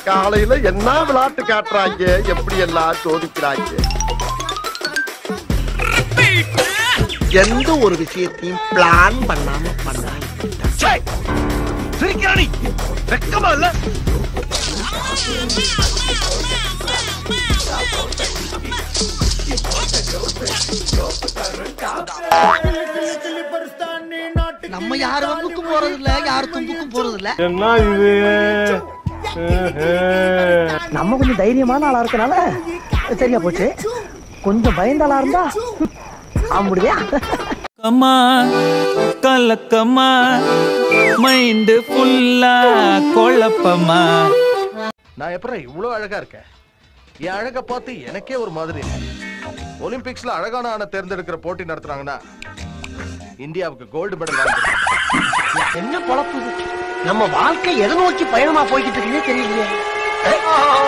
காலையில என்ன விளையாட்டு காட்டுறாங்க எப்படி எல்லாம் சோதிக்கிறாங்க எந்த ஒரு விஷயத்தையும் பிளான் பண்ணாம பண்ணாங்க சிரிக்கிறானி வெக்கமா இல்ல நம்ம யார் வம்புக்கும் போறது இல்ல யார் தும்புக்கும் போறது இல்ல என்ன இது நம்ம கொஞ்சம் தைரியமான ஆளா இருக்கனால சரியா போச்சு கொஞ்சம் பயந்த ஆளா இருந்தா முடியா கமா கலக்கமா மைண்டு ஃபுல்லா குழப்பமா நான் எப்பறம் இவ்வளவு அழகா இருக்கேன் என் அழக பார்த்து எனக்கே ஒரு மாதிரி இருக்கு. ஒலிம்பிக்ஸ்ல அழகான ஆணை தேர்ந்தெடுக்கிற போட்டி நடத்துறாங்கன்னா இந்தியாவுக்கு கோல்டு மெடல் வாங்கி என்ன பொழப்பு இது? நம்ம வாழ்க்கை எதை நோக்கி பயணமா போய்கிட்டு இருக்குன்னே தெரியலையே